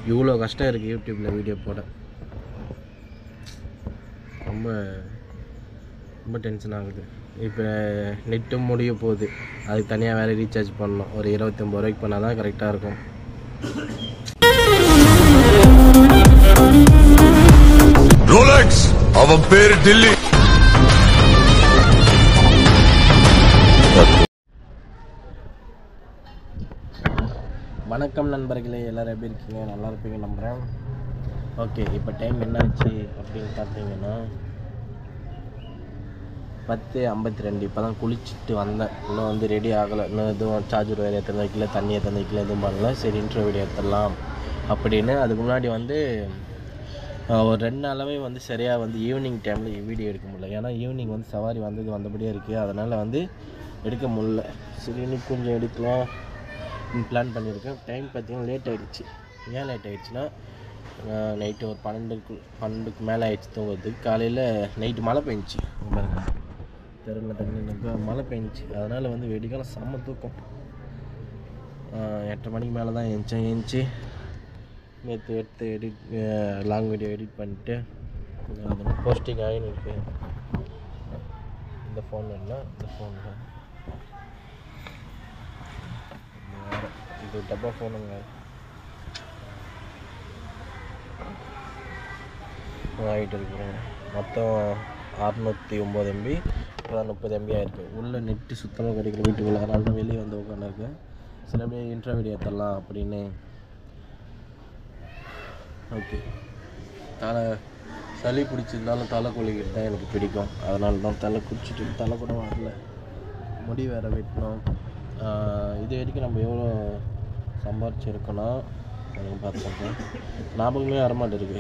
இவ்வளோ கஷ்டம் இருக்குது யூடியூப்பில் வீடியோ போட ரொம்ப ரொம்ப டென்ஷன் ஆகுது இப்போ நெட்டும் முடிய போகுது அதுக்கு தனியாக வேறு ரீசார்ஜ் பண்ணணும் ஒரு இருபத்தொம்பது ரூபாய்க்கு பண்ணால் தான் கரெக்டாக இருக்கும் ரோலக்ஸ் அவன் பேரு டில்லி வணக்கம் நண்பர்களே எல்லோரும் எப்படி இருக்கீங்க நல்லா இருப்பீங்க நம்புகிறேன் ஓகே இப்போ டைம் என்னாச்சு அப்படின்னு பார்த்தீங்கன்னா பத்து ஐம்பத்தி ரெண்டு இப்போ தான் குளிச்சுட்டு வந்தேன் இன்னும் வந்து ரெடி ஆகலை இன்னும் எதுவும் சார்ஜர் வேறு எத்தனை வைக்கல தண்ணி எத்தனை வைக்கல எதுவும் பண்ணல சரி இன்ட்ரோ வீடியோ எடுத்துடலாம் அப்படின்னு அதுக்கு முன்னாடி வந்து ஆஹ், ஒரு ரெண்டு நாளாவே வந்து சரியாக வந்து ஈவினிங் டைமில் வீடியோ எடுக்க முடியல ஏன்னா ஈவினிங் வந்து சவாரி வந்தது வந்தபடியே இருக்குது அதனால் வந்து எடுக்க முடியல சரி இன்னைக்கு கொஞ்சம் எடுக்கலாம் பிளான் பண்ணியிருக்கேன் டைம் பார்த்தீங்கன்னா லேட் ஆகிடுச்சு ஏன் லேட் ஆகிடுச்சுன்னா நைட்டு ஒரு பன்னெண்டுக்கு பன்னெண்டுக்கு மேலே ஆயிடுச்சு தூங்குறதுக்கு காலையில் நைட்டு மழை பெஞ்சிச்சு பாருங்க தெருவில் தண்ணி நிற்க மழை பெஞ்சிச்சு அதனால் வந்து வெடிக்காலம் செம்ம தூக்கம் ஆஹ் எட்டரை மணிக்கு மேலே தான் எழுந்தேன் எழுந்துச்சி நேற்று எடுத்து எடிட் லாங் வீடியோ எடிட் பண்ணிட்டு அதெல்லாம் போஸ்டிங் ஆகின்னு இருக்கு இந்த ஃபோன் இல்லை இந்த ஃபோன் தான் இது வேற. இது டப்பா ஃபோனுங்க ஆகிட்டு இருக்கிறேன் மொத்தம் அறநூற்றி ஒம்பது எம்பி இப்போ முப்பது எம்பி ஆயிருக்கு உள்ள நெட்டு சுத்தமாக கிடைக்கல வீட்டுக்குள்ள அதனால தான் வெளியே வந்து உட்காந்துருக்கேன் சரி அப்படியே இன்ட்ரோ வீடியோ தரலாம் அப்படின்னு ஓகே தலை சளி பிடிச்சிருந்தாலும் தலை குளிக்கிறது தான் எனக்கு பிடிக்கும் அதனால தான் தலை குளிச்சுட்டு தலை கூட வரல முடி வேற வெட்டணும் ஆஹ் இது வரைக்கும் நம்ம எவ்வளோ சம்பாரிச்சிருக்கோன்னா எனக்கு பார்த்துருக்கேன் ஞாபகமே வரமாட்டேருக்கு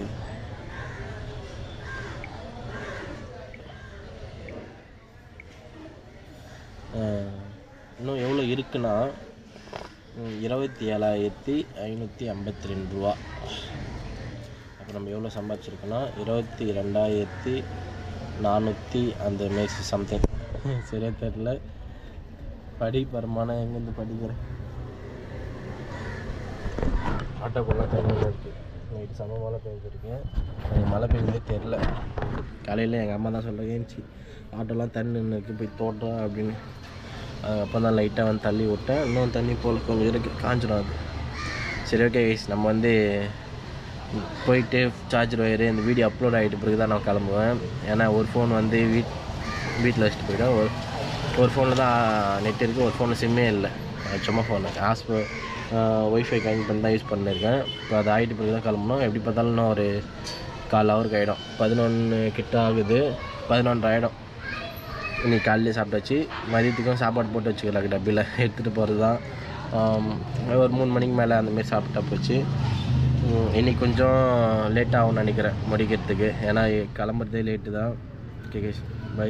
ஆஹ் இன்னும் எவ்வளோ இருக்குன்னா ம், இருபத்தி ஏழாயிரத்தி ஐநூற்றி ஐம்பத்தி ரெண்டு ரூபா அப்போ நம்ம எவ்வளோ சம்பாதிச்சிருக்கோன்னா இருபத்தி ரெண்டாயிரத்தி நானூற்றி அந்த மேக்ஸி சம்திங் சரியா தெரில படி பரமானம் எங்கேருந்து படிக்கிறேன் ஆட்டோக்குள்ளே தண்ணி இருக்குது நைட்டு செம்ம மழை பெஞ்சிருக்கேன் எனக்கு மழை பெஞ்சதே தெரில காலையில் எங்கள் அம்மா தான் சொல்ல ஏஞ்சி ஆட்டோலாம் தண்ணி நின்று இருக்கு போய் தோட்டம் அப்படின்னு அப்போ தான் லைட்டாக வந்து தள்ளி விட்டேன் இன்னும் தண்ணி போல் கொஞ்சம் இருக்கு காஞ்சிடும் அது சரி ஓகே நம்ம வந்து போயிட்டு சார்ஜர் ஒயரு இந்த வீடியோ அப்லோட் ஆகிட்டு பிறகு தான் நான் கிளம்புவேன் ஏன்னா ஒரு ஃபோன் வந்து வீட் வீட்டில் வச்சுட்டு போயிட்டேன் ஒரு ஒரு ஃபோனில் தான் நெட் இருக்குது ஒரு ஃபோனில் சிம்மே இல்லை அது சும்மா ஃபோனு ஹாஸ்போ ஒய்ஃபை கனெக்ட் பண்ணி தான் யூஸ் பண்ணியிருக்கேன் இப்போ அது ஆகிட்டு பிறகு தான் கிளம்பணும் எப்படி பார்த்தாலும் இன்னும் ஒரு கால் ஹவருக்கு ஆகிடும் பதினொன்று கிட்ட ஆகுது பதினொன்று ஆகிடும் இன்னைக்கு காலையிலே சாப்பிட்டாச்சு மதியத்துக்கும் சாப்பாடு போட்டு வச்சுக்கலாம் டப்பில் எடுத்துகிட்டு போகிறது தான் ஆம், ஒரு மூணு மணிக்கு மேலே அந்தமாரி சாப்பிட்டா போச்சு ம், இன்னைக்கு கொஞ்சம் லேட் ஆகும்னு நினைக்கிறேன் முடிக்கிறதுக்கு ஏன்னா கிளம்புறதே லேட்டு தான் ஓகே கேஷ் பை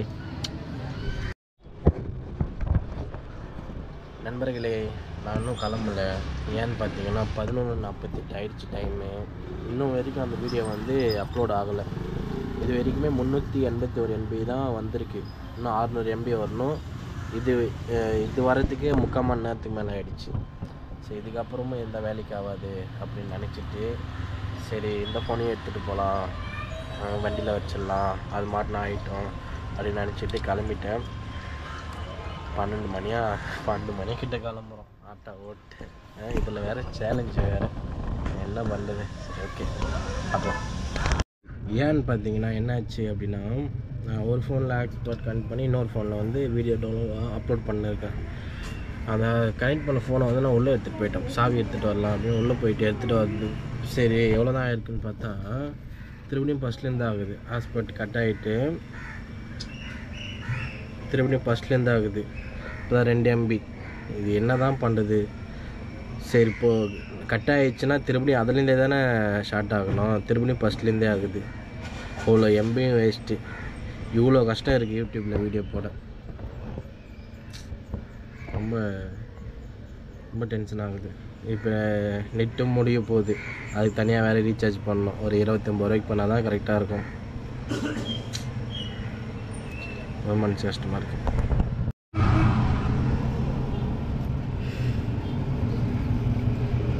நண்பர்களே நான் இன்னும் கிளம்பல ஏன்னு பார்த்தீங்கன்னா பதினொன்று நாற்பத்தெட்டு ஆயிடுச்சு டைமு இன்னும் வரைக்கும் அந்த வீடியோ வந்து அப்லோட் ஆகலை இது வரைக்குமே முந்நூற்றி எண்பத்தி ஒரு எம்பி தான் வந்திருக்கு இன்னும் அறநூறு எம்பி வரணும் இது அஹ், இது வரதுக்கே முக்கால் மணி நேரத்துக்கு மேலே ஆயிடுச்சு சரி இதுக்கப்புறமும் எந்த வேலைக்கு ஆகாது அப்படின்னு நினச்சிட்டு சரி இந்த ஃபோனையும் எடுத்துகிட்டு போகலாம் வண்டியில் வச்சிடலாம் அது மாட்டினா ஆகிட்டோம் அப்படின்னு நினச்சிட்டு கிளம்பிட்டேன் பன்னெண்டு மணியா பன்னெண்டு மணி கிட்ட கிளம்புறோம் ஆட்டோ ஓட்டு இதில் வேறு சேலஞ்சு வேறு என்ன பண்ணுறது சரி ஓகே அப்போ ஏன்னு பார்த்தீங்கன்னா என்னாச்சு அப்படின்னா நான் ஒரு ஃபோனில் ஆக்ஸ்போர்ட் கனெக்ட் பண்ணி இன்னொரு ஃபோனில் வந்து வீடியோ டவுன்லோட் அப்லோட் பண்ணியிருக்கேன் அதை கனெக்ட் பண்ண ஃபோனை வந்து நான் உள்ளே எடுத்துகிட்டு போயிட்டேன் சாவி எடுத்துகிட்டு வரலாம் அப்படின்னு உள்ளே போயிட்டு எடுத்துகிட்டு வந்து சரி எவ்வளோ தான் ஆயிருக்குன்னு பார்த்தா திரும்பியும் ஃபஸ்ட்லேருந்து ஆகுது ஹாஸ்பிட்டல் கட் ஆகிட்டு திரும்பியும் ஃபஸ்ட்லேருந்து ஆகுது இப்போ தான் ரெண்டு எம்பி இது என்ன தான் பண்ணுறது சரி இப்போ கட் ஆயிடுச்சுன்னா திரும்பியும் அதுலேருந்தே தானே ஷார்ட் ஆகணும் திரும்பியும் ஃபஸ்ட்லேருந்தே ஆகுது அவ்வளோ எம்பியும் வேஸ்ட்டு இவ்வளோ கஷ்டம் இருக்குது யூடியூப்பில் வீடியோ போட ரொம்ப ரொம்ப டென்ஷன் ஆகுது இப்போ நெட்டும் முடிய போகுது அதுக்கு தனியாக வேறு ரீசார்ஜ் பண்ணணும் ஒரு இருபத்தொம்பது ரூபாய்க்கு பண்ணால் தான் கரெக்டாக இருக்கும் ரொம்ப மனசு கஷ்டமாக இருக்குது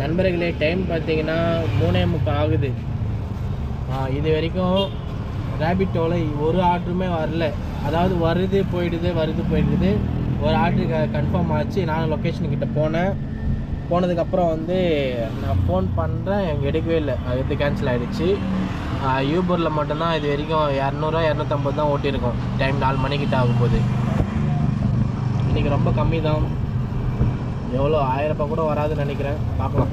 நண்பர்களே டைம் பார்த்தீங்கன்னா மூணே முக்கால் ஆகுது ஆ, இது வரைக்கும் ரேபிட்டோவில் ஒரு ஆர்டருமே வரல அதாவது வருது போயிடுது வருது போயிடுது ஒரு ஆர்டரு க கன்ஃபார்ம் ஆச்சு நான் லொக்கேஷன் கிட்ட போனேன் போனதுக்கப்புறம் வந்து நான் ஃபோன் பண்ணுறேன் எனக்கு எடுக்கவே இல்லை அது வந்து கேன்சல் ஆகிடுச்சு யூபரில் மட்டும்தான் இது வரைக்கும் இரநூறுவா இரநூத்தம்பது தான் ஓட்டியிருக்கோம் டைம் நாலு மணிக்கிட்ட ஆகும் போது இன்றைக்கி ரொம்ப கம்மி தான் எவ்வளோ ஆயிரம் ரூபாய் கூட வராதுன்னு நினைக்கிறேன் பார்க்கலாம்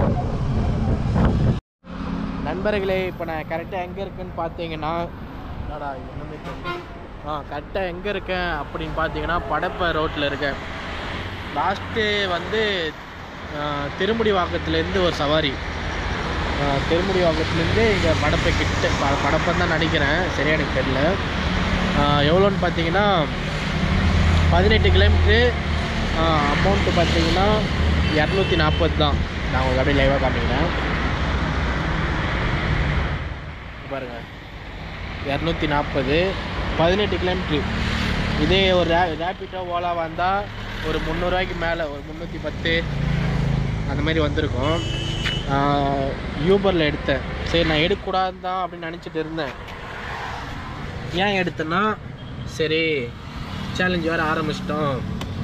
நண்பர்களே இப்போ நான் கரெக்டாக எங்கே இருக்கேன்னு பார்த்தீங்கன்னா என்னடா ஒன்றுமே தெரியல ஆ கரெக்டாக எங்கே இருக்கேன் அப்படின்னு பார்த்தீங்கன்னா படப்பை ரோட்டில் இருக்கேன் லாஸ்ட்டு வந்து ஆ, திருமுடிவாக்கத்துலேருந்து ஒரு சவாரி ஆ, திருமுடிவாக்கத்துலேருந்து இங்கே படப்பை கிட்ட ப படப்பை தான் நினைக்கிறேன் சரியா எனக்கு தெரியல ஆ, எவ்வளோன்னு பார்த்தீங்கன்னா பதினெட்டு கிலோமீட்ரு அமௌண்ட்டு பார்த்தீங்கன்னா இரநூத்தி நாற்பது தான் நான் உங்களுக்கு அப்படியே லைவாக காமிக்கிறேன் இங்க பாருங்க இரநூத்தி நாற்பது பதினெட்டு கிலோமீட்ரு இதே ஒரு ரே ரேப்பிட்டோ ஓலா வந்தால் ஒரு முந்நூறுரூவாய்க்கு மேலே ஒரு முந்நூற்றி பத்து அந்த மாதிரி வந்திருக்கும் யூபரில் எடுத்தேன் சரி நான் எடுக்கக்கூடாது தான் அப்படின்னு நினச்சிட்டு இருந்தேன் ஏன் எடுத்தேன்னா சரி சேலஞ்ச் வேறு ஆரம்பிச்சிட்டோம்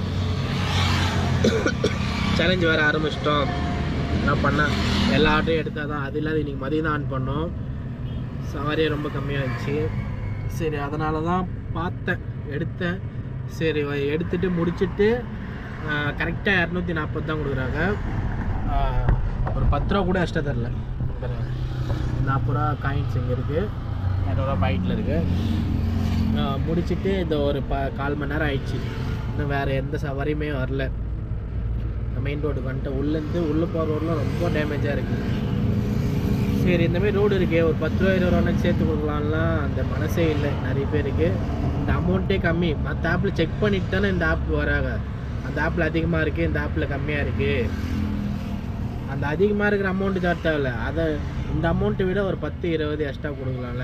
சேலஞ்ச் வேறு ஆரம்பிச்சிட்டோம் நான் பண்ணேன் எல்லா ஆட்டையும் எடுத்தால் தான் அது இல்லாத இன்றைக்கி மதியம் தான் ஆன் பண்ணோம் சவாரியே ரொம்ப கம்மியாக இருந்துச்சு சரி அதனால தான் பார்த்தேன் எடுத்தேன் சரி வ- எடுத்துட்டு முடிச்சுட்டு கரெக்டாக இரநூத்தி நாற்பது தான் கொடுக்குறாங்க ஆஹ், ஒரு பத்து ரூபா கூட எக்ஸ்ட்ரா தரல பாருங்க. நாற்பது ரூபா காயின்ஸ் இங்கே இருக்குது இரநூறுவா பாக்கெட்டில் இருக்குது முடிச்சுட்டு இந்த ஒரு ப கால் மணி நேரம் ஆயிடுச்சு இன்னும் வேறு எந்த சவாரியுமே வரல மெயின் ரோடுக்கு வந்துட்டு உள்ளேருந்து உள்ளே போகிற ரோடெலாம் ரொம்ப டேமேஜாக இருக்குது சரி இந்த மாதிரி ரோடு இருக்கே ஒரு பத்து ரூபா இருபது ரூபா சேர்த்து கொடுக்கலாம்லாம் அந்த மனசே இல்லை நிறைய பேருக்கு இந்த அமௌண்ட்டே கம்மி மற்ற ஆப்பில் செக் பண்ணிட்டு தானே இந்த ஆப் வராங்க அந்த ஆப்பில் அதிகமாக இருக்குது இந்த ஆப்பில் கம்மியாக இருக்குது அந்த அதிகமாக இருக்கிற அமௌண்ட்டு தர தேவையில்ல அதை இந்த அமௌண்ட்டை விட ஒரு பத்து இருபது எக்ஸ்ட்ரா கொடுக்கலாம்ல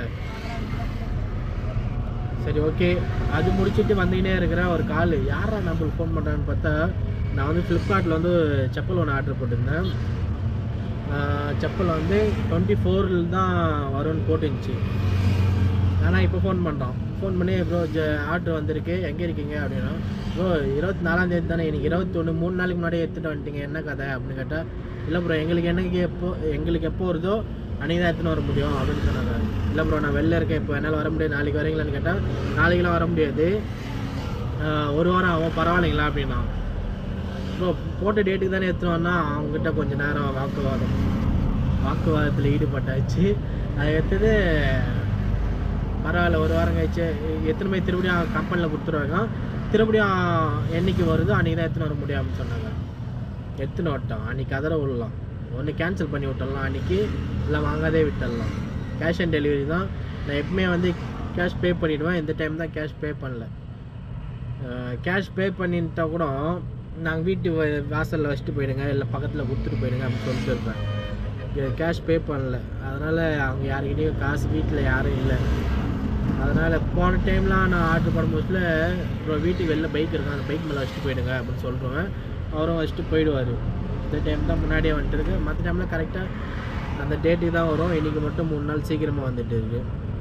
சரி ஓகே அது முடிச்சுட்டு வந்துக்கினே இருக்கிறேன் ஒரு கால் யாரா நம்மளுக்கு ஃபோன் பண்ணுறான்னு பார்த்தா நான் வந்து ஃப்ளிப்கார்ட்டில் வந்து செப்பல் ஒன்று ஆர்டர் போட்டிருந்தேன் ஆஹ் செப்பல் வந்து டுவெண்ட்டி ஃபோரில் தான் வரும்னு போட்டுருந்துச்சு ஆனால் இப்போ ஃபோன் பண்ணுறோம் ஃபோன் பண்ணி ப்ரோ ஆர்டர் வந்திருக்கு எங்கே இருக்கீங்க அப்படின்னா ப்ரோ இருபத்தி நாலாந்தேதி தானே எனக்கு இருபத்தொன்று மூணு நாளைக்கு முன்னாடி எடுத்துகிட்டு வந்துட்டீங்க என்ன கதை அப்படின்னு கேட்டால் இல்லை ப்ரோ எங்களுக்கு என்னைக்கு எப்போ எங்களுக்கு எப்போ வருதோ அன்றைக்கி தான் எடுத்துன்னு வர முடியும் அப்படின்னு சொன்னாங்க இல்லை ப்ரோ நான் வெளில இருக்கேன் இப்போ என்னால் வர முடியாது நாளைக்கு வரீங்களான்னு கேட்டால் நாளைக்கெலாம் வர முடியாது ஆஹ் ஒரு வாரம் ஆகும் பரவாயில்லைங்களா அப்படின்னா ப்ரோ போட்ட டேட்டுக்கு தானே எடுத்துன்னு வந்தா அவங்ககிட்ட கொஞ்ச நேரம் வாக்குவாதம் வாக்குவாதத்தில் ஈடுபட்டாச்சு அது எடுத்தது பரவாயில்ல ஒரு வாரம் கழிச்சு எத்தனை மணி திருப்படியும் கம்பெனியில் கொடுத்துருவாங்க திருப்படியும் என்னைக்கு வருதோ அன்றைக்கி தான் எடுத்துன்னு வர முடியும் அப்படின்னு சொன்னாங்க எடுத்துன்னு விட்டோம் அன்றைக்கி அதர விடலாம் ஒன்று கேன்சல் பண்ணி விட்டுடலாம் அன்றைக்கி இல்லை வாங்காதே விட்டுடலாம் கேஷ் ஆன் டெலிவரி தான் நான் எப்பவுமே வந்து கேஷ் பே பண்ணிவிடுவேன் இந்த டைம் தான் கேஷ் பே பண்ணல கேஷ் பே பண்ணிட்டா கூட நாங்கள் வீட்டு வ- வாசல்ல வச்சுட்டு போயிடுங்க இல்லை பக்கத்தில் கொடுத்துட்டு போயிடுங்க அப்படின்னு சொல்லிட்டு இருப்பேன் கேஷ் பே பண்ணல அதனால் அவங்க யாருக்கிட்டையும் காசு வீட்டில் யாரும் இல்லை அதனால் போன டைம்லாம் நான் ஆர்டர் பண்ணும்போதுல அப்புறம் வீட்டுக்கு வெளில பைக் இருக்கும் அந்த பைக் மேலே வச்சுட்டு போயிடுங்க அப்படின்னு சொல்லிடுவேன் அவரும் வச்சுட்டு போயிடுவார் இந்த டைம் தான் முன்னாடியே வந்துட்டு இருக்கு மற்ற டைமில் கரெக்டாக அந்த டேட்டுக்கு தான் வரும் இன்றைக்கி மட்டும் மூணு நாள் சீக்கிரமாக வந்துட்டு இருக்கு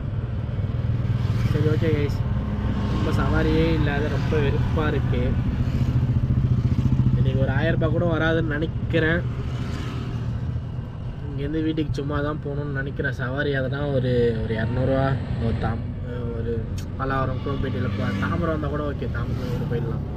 சரி ஓகே கைஸ் ரொம்ப சவாரியே இல்லாத ரொம்ப வெறுப்பாக இருக்கு இன்னைக்கு ஒரு ஆயிரம் ரூபாய் கூட வராதுன்னு நினைக்கிறேன் இங்கேருந்து வீட்டுக்கு சும்மா தான் போகணும்னு நினைக்கிறேன் சவாரி அதெல்லாம் ஒரு ஒரு இரநூறுவா ஒரு தாம் ஒரு பல்லாவரம் குரோம்பேட்டையில் போ தாம்பரம் வந்தால் கூட ஓகே தாம்பரம் கூட போயிடலாம்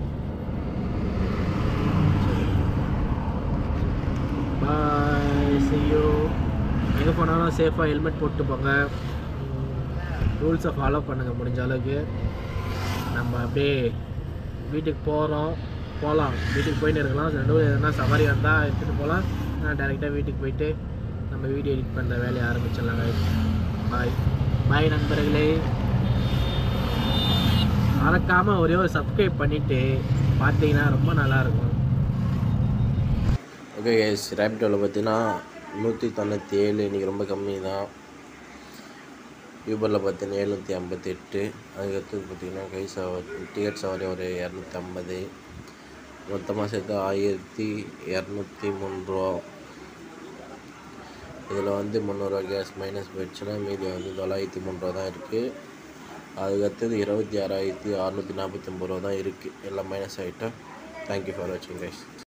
பாய் செய்யோ எங்கே போனாலும் சேஃபாக ஹெல்மெட் போட்டு போங்க ரூல்ஸை ஃபாலோ பண்ணுங்கள் முடிஞ்ச அளவுக்கு நம்ம அப்படியே வீட்டுக்கு போகிறோம் போகலாம் வீட்டுக்கு போயிட்டு இருக்கலாம் ரெண்டும் எதனா சவாரி வந்தால் எடுத்துகிட்டு போகலாம் நான் டேரெக்டாக வீட்டுக்கு போயிட்டு நம்ம வீடியோ எடிட் பண்ணுற வேலையை ஆரம்பிச்சிடலாம் பாய் பாய் நண்பர்களே மறக்காமல் ஒரே ஒரு சப்ஸ்கிரைப் பண்ணிவிட்டு பார்த்தீங்கன்னா ரொம்ப நல்லாயிருக்கும் ஓகே கேஸ் ரேப்டோவில் பார்த்தீங்கன்னா நூற்றி தொண்ணூற்றி ஏழு இன்றைக்கி ரொம்ப கம்மி தான் யூபரில் பார்த்தீங்கன்னா எழுநூற்றி ஐம்பத்தெட்டு அதுக்கடுத்தது பார்த்தீங்கன்னா கை சவாரி டிக்கெட் சவாரி ஒரு இரநூத்தி ஐம்பது மொத்தமாக சேர்த்து ஆயிரத்தி இரநூத்தி மூணு ரூபா இதில் வந்து முந்நூறுரூவா கேஸ் மைனஸ் போயிடுச்சுன்னா மீதி வந்து தொள்ளாயிரத்தி மூணு ரூபா தான் இருக்குது அதுக்கடுத்தது இருபத்தி ஆறாயிரத்தி அறநூற்றி நாற்பத்தி ஒம்பது ரூபா தான் இருக்குது எல்லாம் மைனஸ் ஆகிட்டா தேங்க்யூ ஃபார் வாட்சிங் கைஸ்